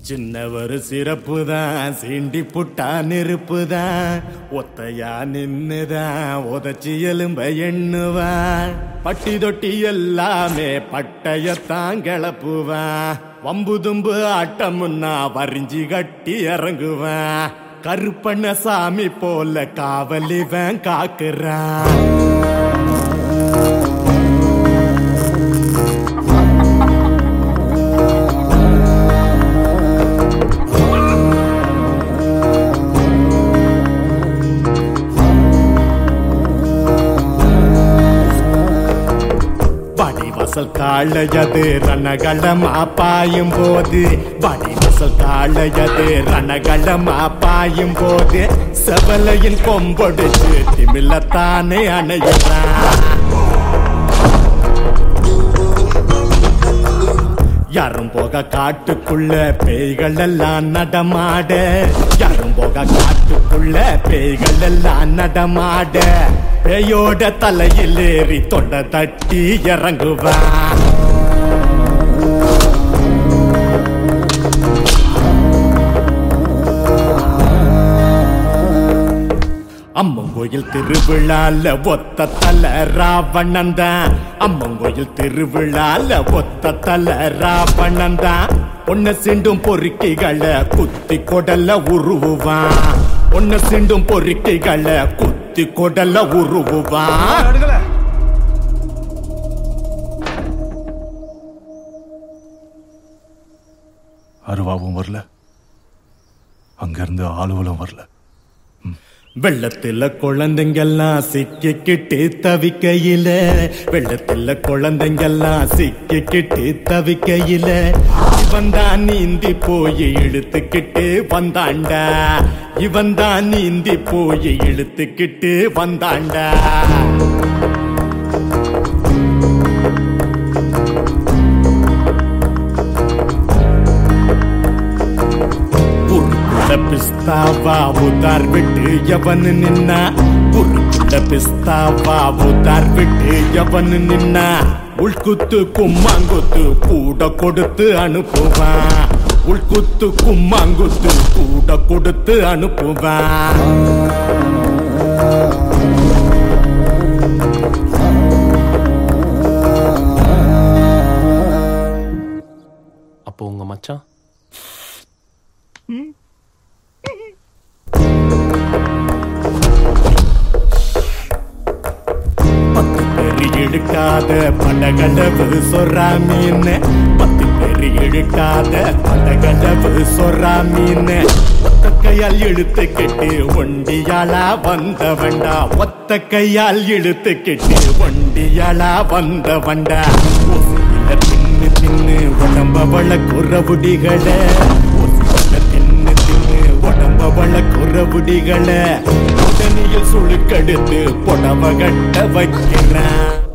சின்னவர் சிறப்பு தான் சீண்டி புட்டா நெருப்பு தான் ஒத்தையா நின்னுதான் உதச்சி எலும்ப எண்ணுவான் பட்டி தொட்டி எல்லாமே பட்டயத்தான் கிளப்புவான் வம்பு தும்பு ஆட்டமுன்னா வரிஞ்சி கட்டி இறங்குவான் கருப்பண்ண சாமி போல காவலிவன் காக்குறான் வடிவசல் காளையது ரணகளமா பாயும் போது வடிவசல் காளையது ரணகளமா பாயும் போது செவலையின் கொம்பொடிச்சு திமிலத்தானே அணையுறான் யாரும் போக காட்டுக்குள்ள பேய்கள் எல்லாம் நடமாட யாரும் போக காட்டுக்குள்ள பேய்கள் எல்லாம் நடமாட பேயோட தலையில் ஏறி தொண்டை தட்டி இறங்குவான் அம்மங்கோயில் திருவிழால ஒத்த தல ராவணன் தான் அம்மங்கோயில் திருவிழால ஒத்த தல ராவணன் தான் ஒன்ன சிண்டும் பொறுக்கிகளை குத்தி கொடல உருவுவான் ஒன்ன சிண்டும் பொறுக்கிகளை குத்தி கொடல உருவுவான் அடுக்கல அருவாவும் வரல அங்கிருந்து ஆளுவலும் வரல வெள்ளத்துல குழந்தைங்கெல்லாம் சிக்கிக்கிட்டு தவிக்கையில வெள்ளத்துல குழந்தைங்கெல்லாம் சிக்கிக்கிட்டு தவிக்கையில இவன் தான் நீந்தி போய் இழுத்துக்கிட்டு வந்தாண்டா இவன் தான் நீந்தி போய் இழுத்துக்கிட்டு வந்தாண்டா உருக்குள்ள பிஸ்தாவா உதார் விட்டு எவன் நின்னா உருக்குள்ள பிஸ்தாவா உதார் விட்டு எவன் நின்னா உள்குத்து கும்மாங்குத்து கூட கொடுத்து அனுப்புவான் உள்குத்து கும்மாங்குத்து கூட கொடுத்து அனுப்புவான் அப்போ உங்க மச்சான் பத்து பேரு இழுக்காத படகளவு சொரா மீன் பத்து பேரு இழுக்காத படகளவு சொரா மீன் ஒத்த கையால் இழுத்து கெட்டு ஒண்டியாளா வந்தவண்டா ஒத்த கையால் இழுத்து கெட்டு ஒண்டியாளா வந்தவண்டா ஒசியில தின்னு தின்னு உடம்ப வளக்குறவுடிகள ஒசியில தின்னு தின்னு உடம்ப வளக்குறவுடிகள உடனியில் சுழுக்கெடுத்து புடவ கட்ட வைக்கிறான்